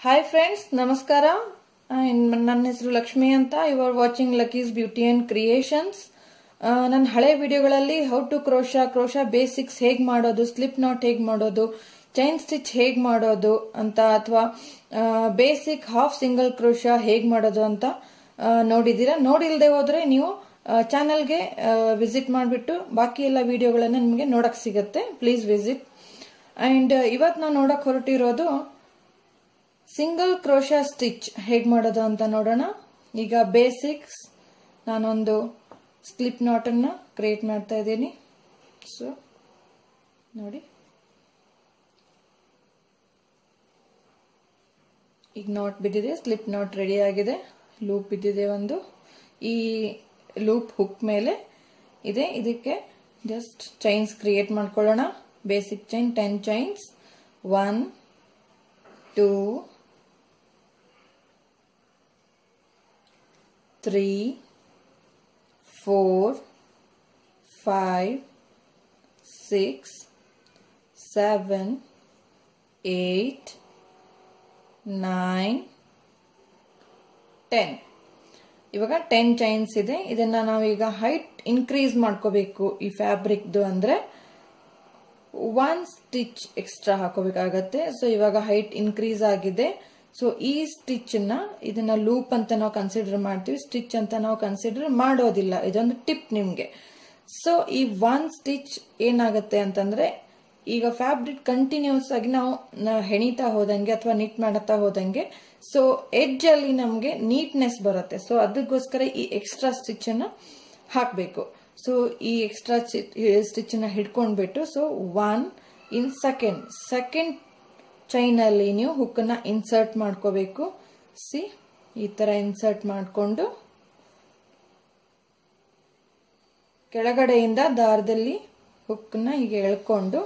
hi friends ನಮಸ್ಕಾರ ಆ, ಇನ್- ನನ್ನ ಹೆಸರು ಲಕ್ಷ್ಮಿ ಅಂತ you are watching Lucky's beauty and creations ನನ್ನ ಹಳೆ ವಿಡಿಯೋಗಳಲ್ಲಿ how to crochet crochet basics ಹೇಗ್ ಮಾಡೋದು ಸ್ಲಿಪ್ ನಾಟ್ ಹೇಗ್ ಮಾಡೋದು ಚೈನ್ ಸ್ಟಿಚ್ ಹೇಗ್ ಮಾಡೋದು ಅಂತ ಅಥವಾ ಬೇಸಿಕ್ ಹಾಫ್ ಸಿಂಗಲ್ ಕ್ರೋಶಾ ಹೇಗ್ ಮಾಡೋದು ಅಂತ ಆ, ನೋಡಿದ್ದೀರಾ ನೋಡಿಲ್ದೆ ಹೋದ್ರೆ ನೀವು ಚಾನಲ್ಗೆ ವಿಸಿಟ್ ಮಾಡಿಬಿಟ್ಟು ಬಾಕಿ ಎಲ್ಲ ವಿಡಿಯೋಗಳನ್ನ ನಿಮಗೆ ನೋಡಕ್ ಸಿಗುತ್ತೆ ಪ್ಲೀಸ್ ವಿಸಿಟ್ ಅಂಡ್ ಇವತ್ತು ನಾವು ನೋಡಕ್ ಹೊರಟಿರೋದು ಸಿಂಗಲ್ ಕ್ರೋಶಾ ಸ್ಟಿಚ್ ಹೇಗೆ ಮಾಡೋದು ಅಂತ ನೋಡೋಣ ಈಗ ಬೇಸಿಕ್ಸ್ ನಾನೊಂದು ಸ್ಲಿಪ್ ನಾಟನ್ನು ಕ್ರಿಯೇಟ್ ಮಾಡ್ತಾ ಇದ್ದೀನಿ ಸೊ ನೋಡಿ ಈಗ ನಾಟ್ ಬಿದ್ದಿದೆ ಸ್ಲಿಪ್ ನಾಟ್ ರೆಡಿ ಆಗಿದೆ ಲೂಪ್ ಬಿದ್ದಿದೆ ಒಂದು ಈ ಲೂಪ್ ಹುಕ್ ಮೇಲೆ ಇದೆ ಇದಕ್ಕೆ ಜಸ್ಟ್ ಚೈನ್ಸ್ ಕ್ರಿಯೇಟ್ ಮಾಡ್ಕೊಳ್ಳೋಣ basic chain ten chains one two three, four, five, six, seven, eight, nine, ten ಇವಾಗ ಟೆನ್ ಚೈನ್ಸ್ ಇದೆ ಇದನ್ನ ನಾವೀಗ ಹೈಟ್ ಇನ್ಕ್ರೀಸ್ ಮಾಡ್ಕೋಬೇಕು ಈ ಫ್ಯಾಬ್ರಿಕ್ದು ಅಂದ್ರೆ ಒನ್ ಸ್ಟಿಚ್ ಎಕ್ಸ್ಟ್ರಾ ಹಾಕೋಬೇಕಾಗತ್ತೆ ಸೊ ಇವಾಗ ಹೈಟ್ ಇನ್ಕ್ರೀಸ್ ಆಗಿದೆ ಸೊ ಈ ಸ್ಟಿಚ್ ನ ಇದನ್ನ ಲೂಪ್ ಅಂತ ನಾವು ಕನ್ಸಿಡರ್ ಮಾಡ್ತೀವಿ ಸ್ಟಿಚ್ ಅಂತ ನಾವು ಕನ್ಸಿಡರ್ ಮಾಡೋದಿಲ್ಲ ಇದೊಂದು ಟಿಪ್ ನಿಮ್ಗೆ ಸೊ ಈ ಒನ್ ಸ್ಟಿಚ್ ಏನಾಗುತ್ತೆ ಅಂತಂದ್ರೆ ಈಗ ಫ್ಯಾಬ್ರಿಕ್ ಕಂಟಿನ್ಯೂಸ್ ಆಗಿ ನಾವು ನಾವು ಹೆಣಿತಾ ಹೋದಂಗೆ ಅಥವಾ ನಿಟ್ ಮಾಡುತ್ತಾ ಹೋದಂಗೆ ಸೊ ಎಡ್ಜ್ ಅಲ್ಲಿ ನಮಗೆ ನೀಟ್ನೆಸ್ ಬರುತ್ತೆ ಸೊ ಅದಕ್ಕೋಸ್ಕರ ಈ ಎಕ್ಸ್ಟ್ರಾ ಸ್ಟಿಚ್ ಅನ್ನ ಹಾಕಬೇಕು ಸೊ ಈ ಎಕ್ಸ್ಟ್ರಾ ಸ್ಟಿಚ್ ನ ಹಿಡ್ಕೊಂಡ್ಬಿಟ್ಟು so one in second second chain ಅಲ್ಲಿ ನೀವು ಹುಕ್ ನ ಇನ್ಸರ್ಟ್ ಮಾಡ್ಕೋಬೇಕು ಸಿ ಈ ತರ ಇನ್ಸರ್ಟ್ ಮಾಡಿಕೊಂಡು ಕೆಳಗಡೆಯಿಂದ ದಾರದಲ್ಲಿ ಹುಕ್ ನ ಹೀಗೆ ಎಳ್ಕೊಂಡು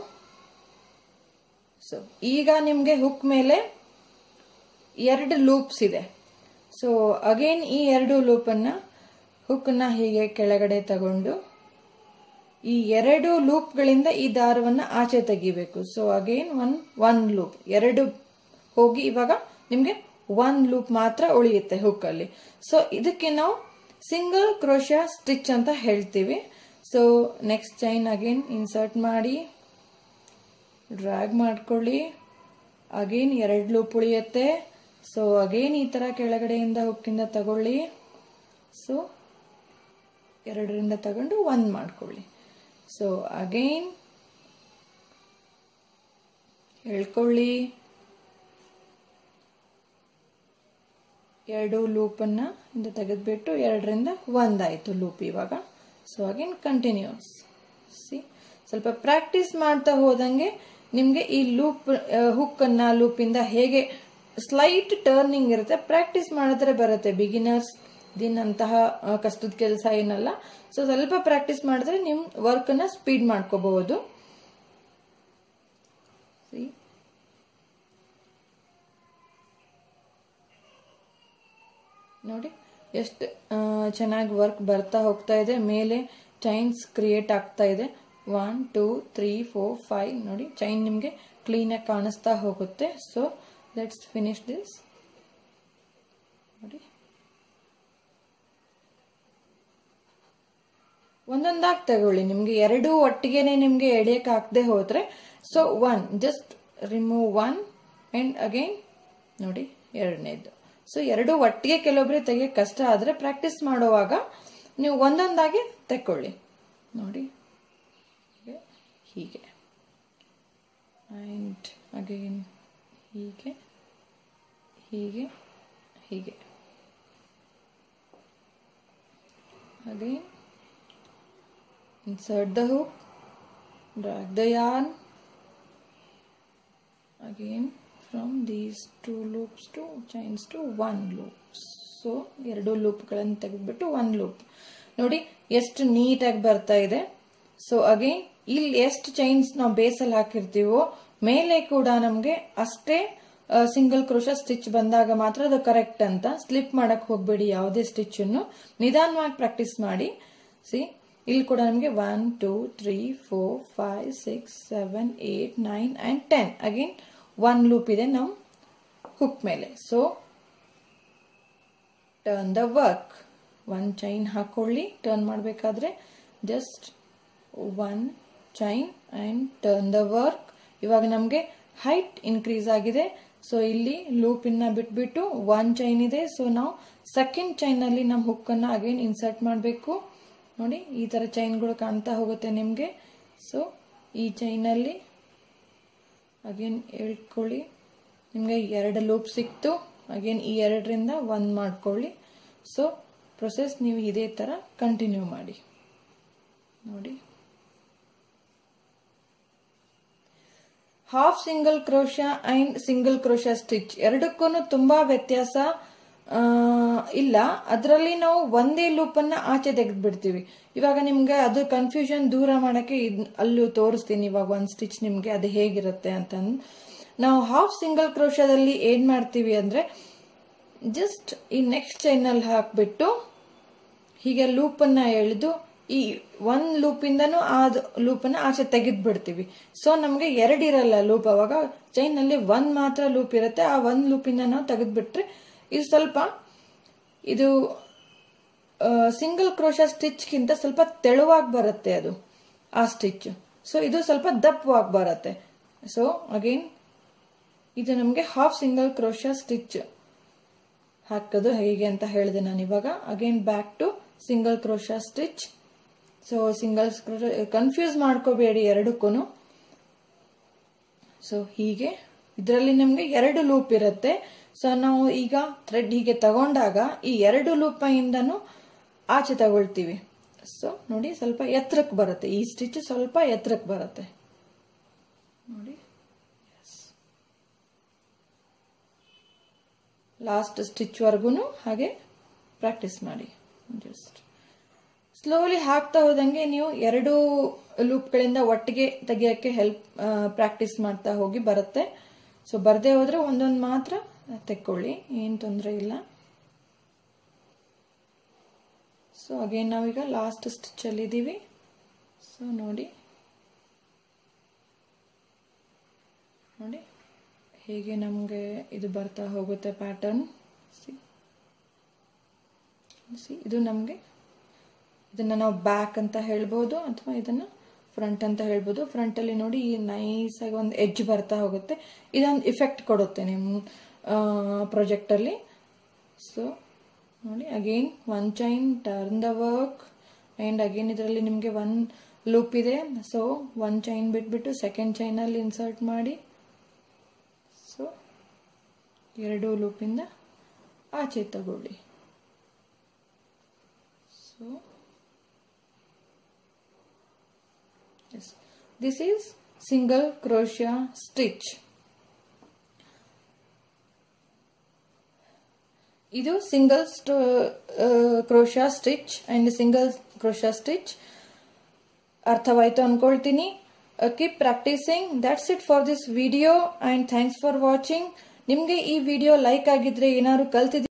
ಸೊ ಈಗ ನಿಮ್ಗೆ ಹುಕ್ ಮೇಲೆ ಎರಡು ಲೂಪ್ಸ್ ಇದೆ ಸೊ ಅಗೇನ್ ಈ ಎರಡು ಲೂಪನ್ನ ಹುಕ್ನ ಹೀಗೆ ಕೆಳಗಡೆ ತಗೊಂಡು ಈ ಎರಡು ಲೂಪ್ಗಳಿಂದ ಈ ದಾರವನ್ನ ಆಚೆ ತೆಗಿಬೇಕು so again one one loop ಎರಡು ಹೋಗಿ ಇವಾಗ ನಿಮ್ಗೆ ಒನ್ ಲೂಪ್ ಮಾತ್ರ ಉಳಿಯುತ್ತೆ ಹುಕ್ ಅಲ್ಲಿ ಸೊ ಇದಕ್ಕೆ ನಾವು ಸಿಂಗಲ್ ಕ್ರೋಶಾ ಸ್ಟಿಚ್ ಅಂತ ಹೇಳ್ತೀವಿ so next chain again insert ಮಾಡಿ ಡ್ರ್ಯಾಗ್ ಮಾಡ್ಕೊಳ್ಳಿ ಅಗೇನ್ ಎರಡು ಲೂಪ್ ಉಳಿಯುತ್ತೆ ಸೊ ಅಗೇನ್ ಈ ತರ ಕೆಳಗಡೆಯಿಂದ ಹುಕ್ಕಿಂದ ತಗೊಳ್ಳಿ ಸೊ ಎರಡರಿಂದ ತಗೊಂಡು ಒನ್ ಮಾಡ್ಕೊಳ್ಳಿ ಸೊ ಅಗೈನ್ ಹೇಳ್ಕೊಳ್ಳಿ ಎರಡು ಲೂಪನ್ನ ಇಂದ ತೆಗೆದ್ಬಿಟ್ಟು ಎರಡರಿಂದ ಒಂದಾಯ್ತು ಲೂಪ್ ಇವಾಗ ಸೊ ಅಗೇನ್ ಕಂಟಿನ್ಯೂಸ್ ಸಿ ಸ್ವಲ್ಪ ಪ್ರಾಕ್ಟೀಸ್ ಮಾಡ್ತಾ ಹೋದಂಗೆ ನಿಮ್ಗೆ ಈ ಲೂಪ್ ಹುಕ್ ಅನ್ನ ಲೂಪಿಂದ ಹೇಗೆ ಸ್ಲೈಟ್ ಟರ್ನಿಂಗ್ ಇರುತ್ತೆ ಪ್ರಾಕ್ಟೀಸ್ ಮಾಡಿದ್ರೆ ಬರುತ್ತೆ ಬಿಗಿನರ್ಸ್ ದಿನಂತಹ ಕಷ್ಟದ ಕೆಲಸ ಏನಲ್ಲ ಸೊ ಸ್ವಲ್ಪ ಪ್ರಾಕ್ಟೀಸ್ ಮಾಡಿದ್ರೆ ನಿಮ್ ವರ್ಕ್ ನ ಸ್ಪೀಡ್ ಮಾಡ್ಕೋಬಹುದು ನೋಡಿ ಎಷ್ಟು ಚೆನ್ನಾಗಿ ವರ್ಕ್ ಬರ್ತಾ ಹೋಗ್ತಾ ಇದೆ ಮೇಲೆ ಚೈನ್ಸ್ ಕ್ರಿಯೇಟ್ ಆಗ್ತಾ ಇದೆ one two three four five ನೋಡಿ ಚೈನ್ ನಿಮಗೆ ಕ್ಲೀನಾಗಿ ಕಾಣಿಸ್ತಾ ಹೋಗುತ್ತೆ ಸೊ ಲೆಟ್ಸ್ ಫಿನಿಶ್ ದಿಸ್ ನೋಡಿ ಒಂದೊಂದಾಗಿ ತಗೊಳ್ಳಿ ನಿಮ್ಗೆ ಎರಡು ಒಟ್ಟಿಗೆನೆ ನಿಮ್ಗೆ ಎಳೆಯಕ್ ಆಗದೆ ಹೋದ್ರೆ so one just remove one and again ನೋಡಿ ಎರಡನೇದು ಸೊ ಎರಡು ಒಟ್ಟಿಗೆ ಕೆಲವೊಬ್ಬರೇ ತೆಗಿಯಕ್ಕೆ ಕಷ್ಟ ಆದ್ರೆ ಪ್ರಾಕ್ಟೀಸ್ ಮಾಡುವಾಗ ನೀವು ಒಂದೊಂದಾಗಿ ತೆಕ್ಕೊಳ್ಳಿ ನೋಡಿ ಹೀಗೆ ಅಂಡ್ ಅಗೈನ್ ಹೀಗೆ ಹೀಗೆ ಹೀಗೆ again insert the hook drag the yarn again from these two loops to chains to one loop so ಎರಡು ಲೂಪ್ಗಳನ್ನು ತೆಗೆದ್ಬಿಟ್ಟು ಒನ್ ಲೂಪ್ ನೋಡಿ ಎಷ್ಟು ನೀಟಾಗಿ ಬರ್ತಾ ಇದೆ ಸೊ ಅಗೇನ್ ಇಲ್ಲಿ ಎಷ್ಟು ಚೈನ್ಸ್ ನಾವು ಬೇಸಲ್ಲಿ ಹಾಕಿರ್ತೀವೋ ಮೇಲೆ ಕೂಡ ನಮಗೆ ಅಷ್ಟೇ ಸಿಂಗಲ್ ಕ್ರೋಶ ಸ್ಟಿಚ್ ಬಂದಾಗ ಮಾತ್ರ ಅದು ಕರೆಕ್ಟ್ ಅಂತ ಸ್ಲಿಪ್ ಮಾಡಕ್ ಹೋಗ್ಬೇಡಿ ಯಾವುದೇ ಸ್ಟಿಚ್ ಅನ್ನು ನಿಧಾನವಾಗಿ ಪ್ರಾಕ್ಟೀಸ್ ಮಾಡಿ ಸಿ ಇಲ್ಲಿ ಕೂಡ ನಮಗೆ one two three four five six seven eight nine and ten again one loop ಇದೆ ನಾವು ಹುಕ್ ಮೇಲೆ so turn the work one chain ಹಾಕೊಳ್ಳಿ ಟರ್ನ್ ಮಾಡಬೇಕಾದ್ರೆ just one chain and turn the work ಇವಾಗ ನಮಗೆ ಹೈಟ್ ಇನ್ಕ್ರೀಸ್ ಆಗಿದೆ so ಇಲ್ಲಿ ಲೂಪಿನ ಬಿಟ್ಬಿಟ್ಟು ಒನ್ ಚೈನ್ ಇದೆ ಸೊ ನಾವು ಸೆಕೆಂಡ್ ಚೈನಲ್ಲಿ ನಮ್ಮ ಹುಕ್ಕನ್ನು ಅಗೇನ್ ಇನ್ಸರ್ಟ್ ಮಾಡಬೇಕು ನೋಡಿ ಈ ಥರ ಚೈನ್ಗಳು ಕಾಣ್ತಾ ಹೋಗುತ್ತೆ ನಿಮಗೆ ಸೊ ಈ ಚೈನಲ್ಲಿ ಅಗೇನ್ ಹೇಳ್ಕೊಳ್ಳಿ ನಿಮಗೆ ಎರಡು ಲೂಪ್ ಸಿಕ್ತು ಅಗೇನ್ ಈ ಎರಡರಿಂದ ಒಂದು ಮಾಡ್ಕೊಳ್ಳಿ ಸೊ ಪ್ರೊಸೆಸ್ ನೀವು ಇದೇ ಥರ ಕಂಟಿನ್ಯೂ ಮಾಡಿ ನೋಡಿ half single crochet and single crochet stitch ಎರಡಕ್ಕೂ ತುಂಬಾ ವ್ಯತ್ಯಾಸ ಇಲ್ಲ ಅದರಲ್ಲಿ ನಾವು ಒಂದೇ ಲೂಪನ್ನ ಆಚೆ ತೆಗೆದು ಬಿಡ್ತೀವಿ ಇವಾಗ ನಿಮ್ಗೆ ಅದು ಕನ್ಫ್ಯೂಷನ್ ದೂರ ಮಾಡಕ್ಕೆ ಅಲ್ಲೂ ತೋರಿಸ್ತೀನಿ ಇವಾಗ ಒಂದು ಸ್ಟಿಚ್ ನಿಮ್ಗೆ ಅದು ಹೇಗಿರುತ್ತೆ ಅಂತ ನಾವು ಹಾಫ್ ಸಿಂಗಲ್ ಕ್ರೋಶದಲ್ಲಿ ಏನ್ ಮಾಡ್ತೀವಿ ಅಂದ್ರೆ ಜಸ್ಟ್ ಈ ನೆಕ್ಸ್ಟ್ ಚೈನಲ್ಲಿ ಹಾಕ್ಬಿಟ್ಟು ಹೀಗೆ ಲೂಪನ್ನ ಎಳೆದು ಈ ಒಂದ್ ಲೂಪಿಂದನೂ ಆ ಲೂಪನ್ನ ಆಚೆ ತೆಗೆದು ಬಿಡ್ತೀವಿ ಸೊ ನಮಗೆ ಎರಡಿರಲ್ಲ ಲೂಪ್ ಅವಾಗ ಚೈನ್ ನಲ್ಲಿ ಒಂದ್ ಮಾತ್ರ ಲೂಪ್ ಇರುತ್ತೆ ಆ ಒಂದ್ ಲೂಪಿಂದ ನಾವು ತೆಗೆದ್ಬಿಟ್ರೆ ಇದು ಸ್ವಲ್ಪ ಇದು ಸಿಂಗಲ್ ಕ್ರೋಶ ಸ್ಟಿಚ್ಗಿಂತ ಸ್ವಲ್ಪ ತೆಳುವಾಗಿ ಬರುತ್ತೆ ಅದು ಆ ಸ್ಟಿಚ್ ಸೊ ಇದು ಸ್ವಲ್ಪ ದಪ್ಪವಾಗಿ ಬರುತ್ತೆ ಸೊ ಅಗೇನ್ ಇದು ನಮಗೆ ಹಾಫ್ ಸಿಂಗಲ್ ಕ್ರೋಶ ಸ್ಟಿಚ್ ಹಾಕೋದು ಹೇಗೆ ಅಂತ ಹೇಳಿದೆ ನಾನು ಇವಾಗ again back to single crochet stitch so single confuse ಮಾಡ್ಕೋಬೇಡಿ ಎರಡಕ್ಕೂ ಸೊ ಹೀಗೆ ಇದರಲ್ಲಿ ನಮಗೆ ಎರಡು ಲೂಪ್ ಇರುತ್ತೆ ಸೊ ನಾವು ಈಗ ಥ್ರೆಡ್ ಹೀಗೆ ತಗೊಂಡಾಗ ಈ ಎರಡು ಲೂಪ್ ಇಂದನು ಆಚೆ ತಗೊಳ್ತೀವಿ ಸೊ ನೋಡಿ ಸ್ವಲ್ಪ ಎತ್ತರಕ್ಕೆ ಬರುತ್ತೆ ಈ ಸ್ಟಿಚ್ ಸ್ವಲ್ಪ ಎತ್ತರಕ್ಕೆ ಬರುತ್ತೆ ನೋಡಿ ಲಾಸ್ಟ್ ಸ್ಟಿಚ್ವರೆಗೂ ಹಾಗೆ ಪ್ರಾಕ್ಟೀಸ್ ಮಾಡಿ ಜಸ್ಟ್ ಸ್ಲೋಲಿ ಹಾಕ್ತಾ ಹೋದಂಗೆ ನೀವು ಎರಡು ಲೂಪ್ಗಳಿಂದ ಒಟ್ಟಿಗೆ ತೆಗಿಯೋಕ್ಕೆ ಹೆಲ್ಪ್ ಪ್ರಾಕ್ಟೀಸ್ ಮಾಡ್ತಾ ಹೋಗಿ ಬರುತ್ತೆ ಸೊ ಬರದೇ ಹೋದ್ರೆ ಒಂದೊಂದು ಮಾತ್ರ ತೆಕ್ಕೊಳ್ಳಿ ಏನು ತೊಂದರೆ ಇಲ್ಲ ಸೊ ಅಗೇನ್ ನಾವೀಗ ಲಾಸ್ಟ್ ಸ್ಟಿಚಲ್ಲಿ ಇದ್ದೀವಿ ಸೊ ನೋಡಿ ನೋಡಿ ಹೇಗೆ ನಮಗೆ ಇದು ಬರ್ತಾ ಹೋಗುತ್ತೆ ಪ್ಯಾಟರ್ನ್ ಸಿ ಸಿ ಇದು ನಮಗೆ ಇದನ್ನ ನಾವು ಬ್ಯಾಕ್ ಅಂತ ಹೇಳ್ಬೋದು ಅಥವಾ ಇದನ್ನ ಫ್ರಂಟ್ ಅಂತ ಹೇಳ್ಬೋದು ಫ್ರಂಟಲ್ಲಿ ನೋಡಿ ಈ ನೈಸ್ ಆಗಿ ಒಂದು ಎಡ್ಜ್ ಬರ್ತಾ ಹೋಗುತ್ತೆ ಇದೊಂದು ಇಫೆಕ್ಟ್ ಕೊಡುತ್ತೆ ನಿಮ್ಮ ಪ್ರಾಜೆಕ್ಟಲ್ಲಿ ಸೊ ನೋಡಿ again one chain turn the work and again ಇದರಲ್ಲಿ ನಿಮಗೆ ಒನ್ ಲೂಪ್ ಇದೆ ಸೊ ಒನ್ ಚೈನ್ ಬಿಟ್ಬಿಟ್ಟು ಸೆಕೆಂಡ್ ಚೈನಲ್ಲಿ ಇನ್ಸರ್ಟ್ ಮಾಡಿ ಸೊ ಎರಡು ಲೂಪಿಂದ ಆಚೆ ತಗೊಳ್ಳಿ so yes this is single crochet stitch ಇದು single crochet stitch and single crochet stitch ಅರ್ಥವಾಯ್ತು ಅನ್ಕೊಳ್ತೀನಿ keep practising that's it for this video and thanks for watching ನಿಮಗೆ ಈ ವಿಡಿಯೋ ಲೈಕ್ ಆಗಿದ್ರೆ ಏನಾದ್ರು ಕಲ್ತಿದ್ರೆ